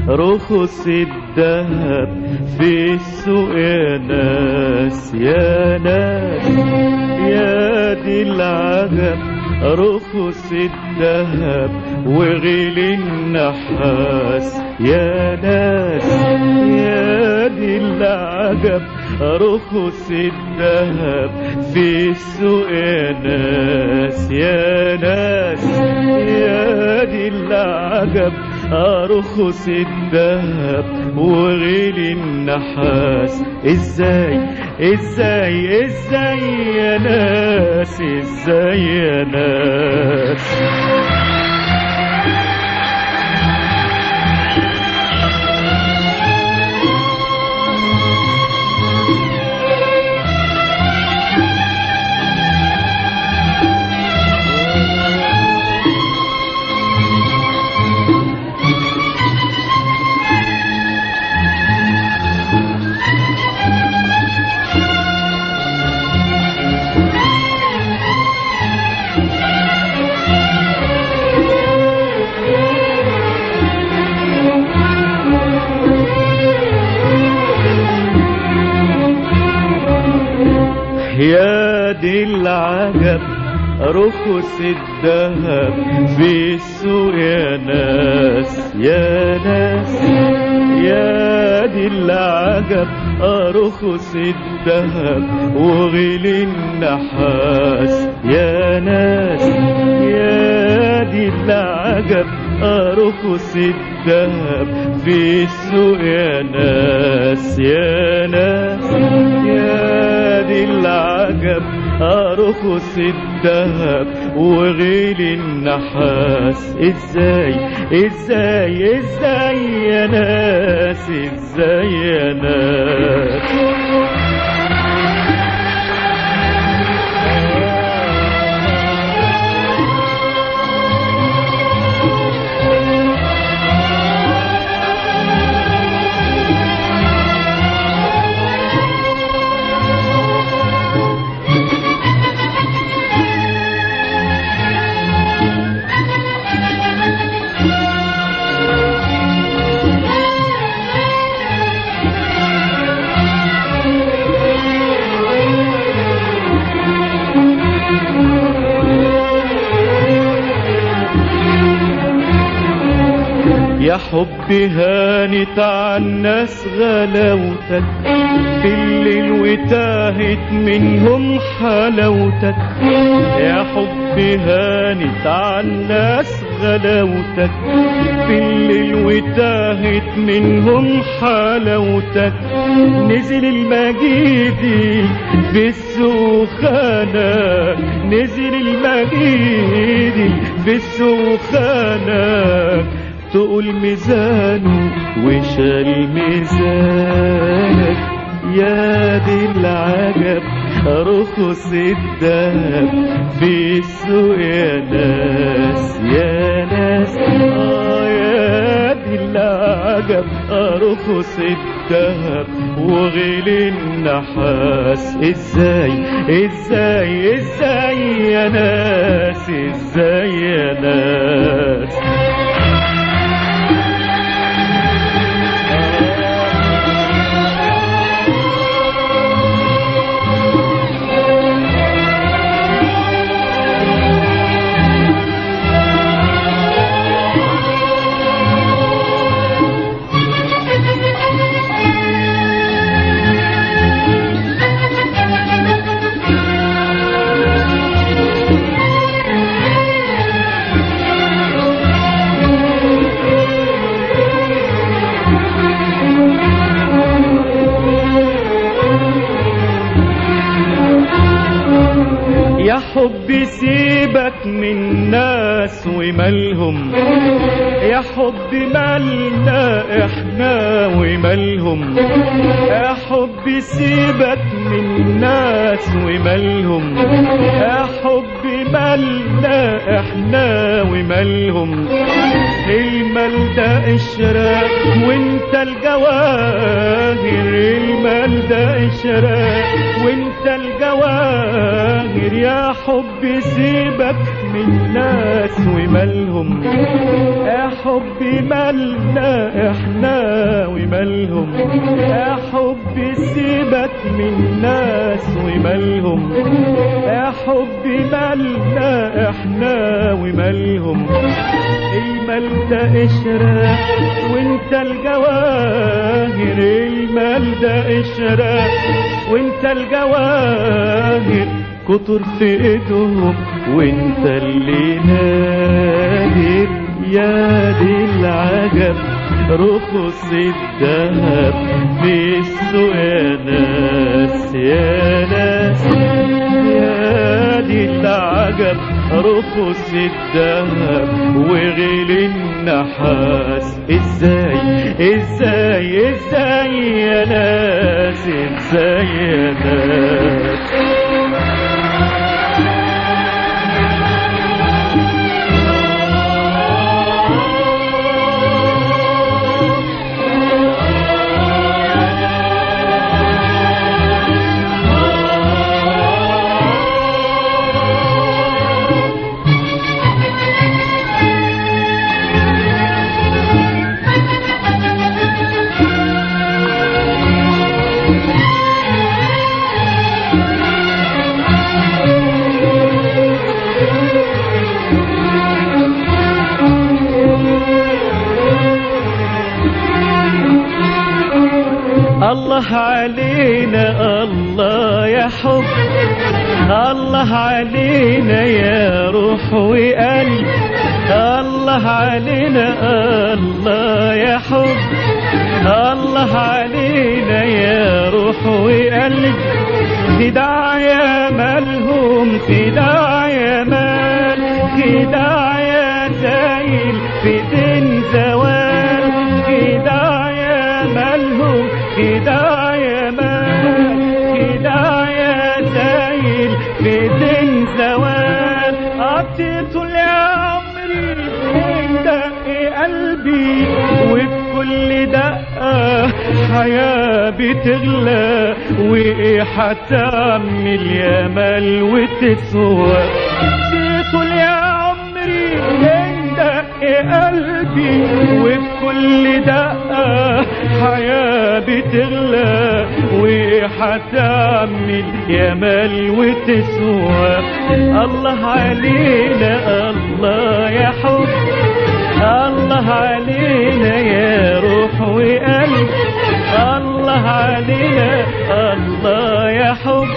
رخص الذهب في السوق يا ناس يا ناس يا دي العجب رخص الذهب وغلي النحاس يا ناس يا دي العجب رخص الذهب في السوق يا ناس يا ناس يا دي العجب أرخص الذهب وغلي النحاس ازاي ازاي ازاي يا ناس ازاي يا ناس يا دي العجب رخص الذهب في السوق يا ناس يا ناس يا دي العجب رخص الذهب وغلي النحاس يا ناس يا دي العجب رخص الذهب في السوق يا ناس يا ناس يا دي العجب أرخص الذهب وغلي النحاس ازاي ازاي ازاي يا ناس ازاي يا ناس يا حبي هانت عالناس غلاوتك في الليل وتاهت منهم حلاوتك يا حبي هانت عالناس غلاوتك في الليل وتاهت منهم حلاوتك نزل المجيدي في السخانة نزل المجيدي في السخانة تقول ميزانه وشال ميزانك يا دي العجب رخص الدهب في السوق يا ناس يا ناس آه يا دي العجب رخص الدهب وغلي النحاس ازاي ازاي ازاي يا ناس ازاي يا ناس يا حبي سيبك من ناس ومالهم يا حبي مالنا احنا ومالهم يا حبي سيبك من ناس ومالهم يا حبي مالنا احنا ومالهم المال ده اشراق وانت الجواهر المال ده اشراق وانت الجواهر يا حب سيبك من ناس ومالهم يا حب مالنا احنا ومالهم يا حب سيبك من ناس ومالهم يا حب مالنا احنا ومالهم المال ده قشرة وانت الجواهر المال ده قشرة وانت الجواهر كتر في ايدهم وانت اللي نادر يا دي العجب رخص الذهب في السوق يا ناس يا ناس يا دي العجب رخص الذهب وغلي النحاس ازاي ازاي ازاي يا ناس ازاي يا ناس الله علينا الله يا حب الله علينا يا روح وقلب الله علينا الله يا حب الله علينا يا روح وقلب خداع يا مالهم خداع يا مال خداع يا زايل في دين زوال خداع يا مالهم خداع يا مال خداع يا زايل في دين زوال قطيت لعمري من دق قلبي وبكل دقة حياة بتغلى وإيه هتعمل يا مال وتسوى قطيت لعمري من دق قلبي وبكل دقة حياة بتغلى وهتعمل يا مال وتسوى الله علينا الله يا حب الله علينا يا روح وقلب الله علينا الله يا حب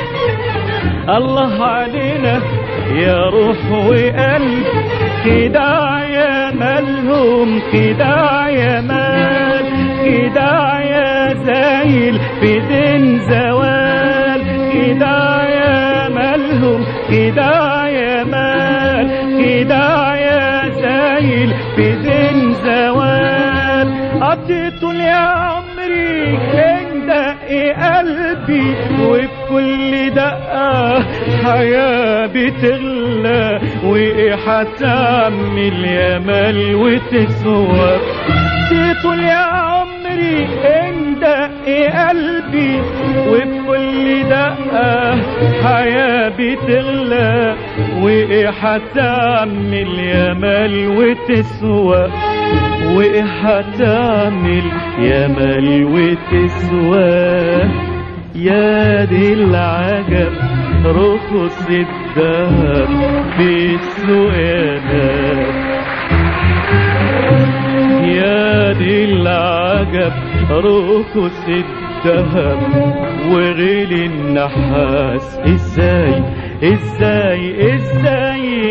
الله علينا يا روح وقلب خداع يا مالهم خداع يا مال خداع يا زايل في دين زوال خداع يا مالهم خداع يا مال خداع يا زايل في دين زوال قضيت يا عمري من دق قلبي وبكل دقة حياة بتغلى وإيه هتعمل يا مال وتسوى طول يا عمري ان دق قلبي وبكل دقة حياة بتغلى وإيه هتعمل يا مال وتسوى وإيه هتعمل يا مال وتسوى يا دي العجب رخص الدهب في السوق يا ناس يا دي العجب رخص الذهب وغلي النحاس ازاي ازاي ازاي